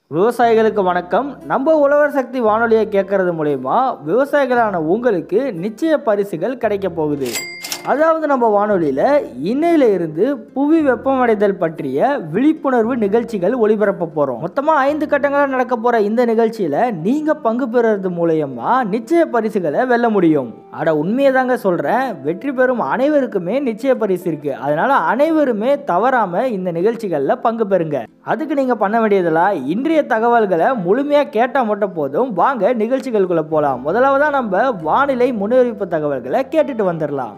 விவசாயிகளுக்கு வணக்கம் நம்ம உழவர் சக்தி வானொலியை கேட்கறது மூலயமா விவசாயிகளான உங்களுக்கு நிச்சய பரிசுகள் கிடைக்க போகுது அதாவது நம்ம வானொலியில் இன்னையில இருந்து புவி வெப்பமடைதல் பற்றிய விழிப்புணர்வு நிகழ்ச்சிகள் ஒளிபரப்ப போகிறோம் மொத்தமாக ஐந்து கட்டங்களாக நடக்க போகிற இந்த நிகழ்ச்சியில் நீங்கள் பங்கு பெறுறது மூலயமா நிச்சய பரிசுகளை வெல்ல முடியும் அட உண்மையை தாங்க சொல்கிறேன் வெற்றி பெறும் அனைவருக்குமே நிச்சய பரிசு இருக்குது அதனால் அனைவருமே தவறாமல் இந்த நிகழ்ச்சிகளில் பங்கு பெறுங்க அதுக்கு நீங்கள் பண்ண வேண்டியதெல்லாம் இன்றைய தகவல்களை முழுமையாக கேட்டால் மட்டும் போதும் வாங்க நிகழ்ச்சிகளுக்குள்ளே போகலாம் முதலாவதாக நம்ம வானிலை முன்னறிவிப்பு தகவல்களை கேட்டுட்டு வந்துடலாம்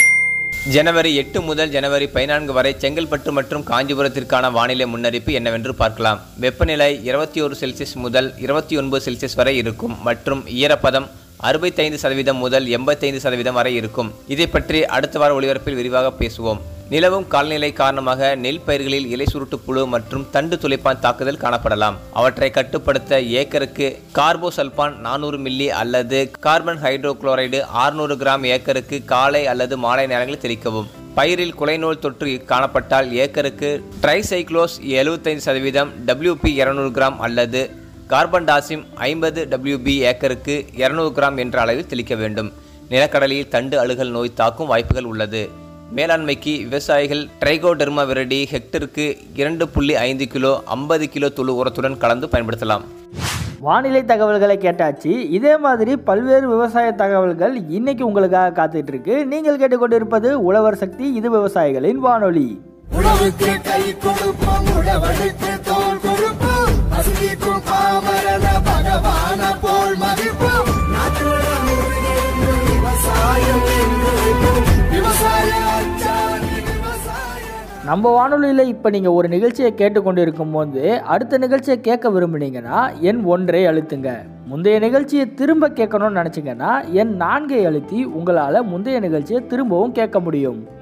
ஜனவரி எட்டு முதல் ஜனவரி பதினான்கு வரை செங்கல்பட்டு மற்றும் காஞ்சிபுரத்திற்கான வானிலை முன்னறிப்பு என்னவென்று பார்க்கலாம் வெப்பநிலை இருபத்தி ஒரு செல்சியஸ் முதல் இருபத்தி ஒன்பது செல்சியஸ் வரை இருக்கும் மற்றும் ஈரப்பதம் அறுபத்தைந்து சதவீதம் முதல் எண்பத்தைந்து சதவீதம் வரை இருக்கும் இதை பற்றி அடுத்த வார ஒளிபரப்பில் விரிவாக பேசுவோம் நிலவும் காலநிலை காரணமாக நெல் பயிர்களில் இலை சுருட்டு புழு மற்றும் தண்டு துளைப்பான் தாக்குதல் காணப்படலாம் அவற்றை கட்டுப்படுத்த ஏக்கருக்கு கார்போசல்பான் நானூறு மில்லி அல்லது கார்பன் ஹைட்ரோகுளோரைடு 600 கிராம் ஏக்கருக்கு காலை அல்லது மாலை நேரங்களில் தெளிக்கவும் பயிரில் குலைநோய் தொற்று காணப்பட்டால் ஏக்கருக்கு ட்ரைசைக்ளோஸ் எழுபத்தைந்து சதவீதம் டபிள்யூபி இருநூறு கிராம் அல்லது கார்பன் டாசிம் ஐம்பது டபிள்யூபி ஏக்கருக்கு இருநூறு கிராம் என்ற அளவில் தெளிக்க வேண்டும் நிலக்கடலில் தண்டு அழுகல் நோய் தாக்கும் வாய்ப்புகள் உள்ளது மேலாண்மைக்கு விவசாயிகள் ட்ரைகோடெர்மா விரடி ஹெக்டருக்கு இரண்டு புள்ளி ஐந்து கிலோ ஐம்பது கிலோ துளு உரத்துடன் கலந்து பயன்படுத்தலாம் வானிலை தகவல்களை கேட்டாச்சு இதே மாதிரி பல்வேறு விவசாய தகவல்கள் இன்னைக்கு உங்களுக்காக காத்துட்டு இருக்கு நீங்கள் கேட்டுக்கொண்டிருப்பது உழவர் சக்தி இது விவசாயிகளின் வானொலி உழவுக்கு கை கொடுப்போம் உழவனுக்கு தோல் கொடுப்போம் பசுமைக்கும் பாமரன பகவான போல் மதிப்போம் நாட்டுடன் உறுதியென்று விவசாயம் என்று விவசாய அச்சாணி விவசாய நம்ம வானொலியில் இப்போ நீங்கள் ஒரு நிகழ்ச்சியை கேட்டுக்கொண்டு இருக்கும்போது அடுத்த நிகழ்ச்சியை கேட்க விரும்புனீங்கன்னா எண் ஒன்றை அழுத்துங்க முந்தைய நிகழ்ச்சியை திரும்ப கேட்கணும்னு நினச்சிங்கன்னா எண் நான்கை அழுத்தி உங்களால் முந்தைய நிகழ்ச்சியை திரும்பவும் கேட்க முடியும்